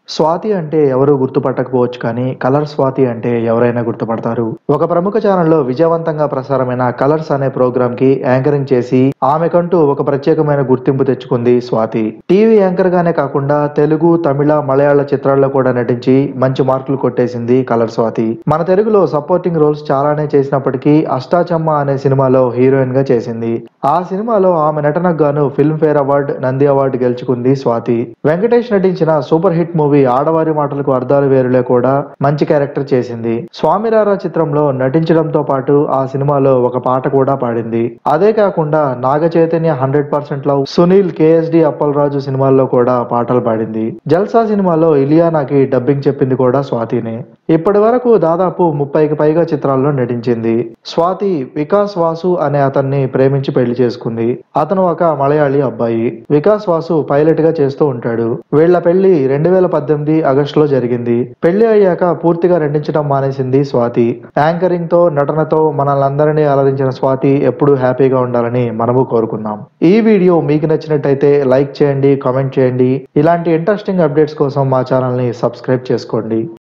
స్వాతి అంటే ఎవరు గుర్తుపట్టకపోవచ్చు కానీ కలర్ స్వాతి అంటే ఎవరైనా గుర్తుపడతారు ఒక ప్రముఖ ఛానల్లో విజయవంతంగా ప్రసారమైన కలర్స్ అనే ప్రోగ్రామ్ కి యాంకరింగ్ చేసి ఆమెకంటూ ఒక ప్రత్యేకమైన గుర్తింపు తెచ్చుకుంది స్వాతి టీవీ యాంకర్ గానే కాకుండా తెలుగు తమిళ మలయాళ చిత్రాల్లో కూడా నటించి మంచి మార్కులు కొట్టేసింది కలర్ స్వాతి మన తెలుగులో సపోర్టింగ్ రోల్స్ చాలానే చేసినప్పటికీ అష్టాచమ్మ అనే సినిమాలో హీరోయిన్ గా చేసింది ఆ సినిమాలో ఆమె నటనకు గాను ఫిల్మ్ఫేర్ అవార్డు నంది అవార్డు గెలుచుకుంది స్వాతి వెంకటేష్ నటించిన సూపర్ హిట్ మూవీ ఆడవారి మాటలకు అర్థాలు వేరులే కూడా మంచి క్యారెక్టర్ చేసింది స్వామిరారా చిత్రంలో నటించడంతో పాటు ఆ సినిమాలో ఒక పాట కూడా పాడింది అదే కాకుండా Naga Chaitanya hundred percent love Sunil K S D Appalaraju సినిమాల్లో కూడా పాటలు పాడింది జల్సా సినిమాలో ఇలియానాకి డబ్బింగ్ చెప్పింది కూడా స్వాతినే ఇప్పటి వరకు దాదాపు ముప్పైకి పైగా చిత్రాల్లో నటించింది స్వాతి వికాస్ వాసు అనే అతన్ని ప్రేమించి పెళ్లి చేసుకుంది అతను ఒక మలయాళీ అబ్బాయి వికాస్ వాసు పైలట్ గా చేస్తూ ఉంటాడు వీళ్ల పెళ్లి రెండు వేల పద్దెనిమిది ఆగస్టు లో జరిగింది పెళ్లి అయ్యాక పూర్తిగా నటించడం మానేసింది స్వాతి యాంకరింగ్ తో నటనతో మనల్ని అలరించిన స్వాతి ఎప్పుడూ హ్యాపీగా ఉండాలని మనము కోరుకున్నాం ఈ వీడియో మీకు నచ్చినట్టయితే లైక్ చేయండి కామెంట్ చేయండి ఇలాంటి ఇంట్రెస్టింగ్ అప్డేట్స్ కోసం మా ఛానల్ ని సబ్స్క్రైబ్ చేసుకోండి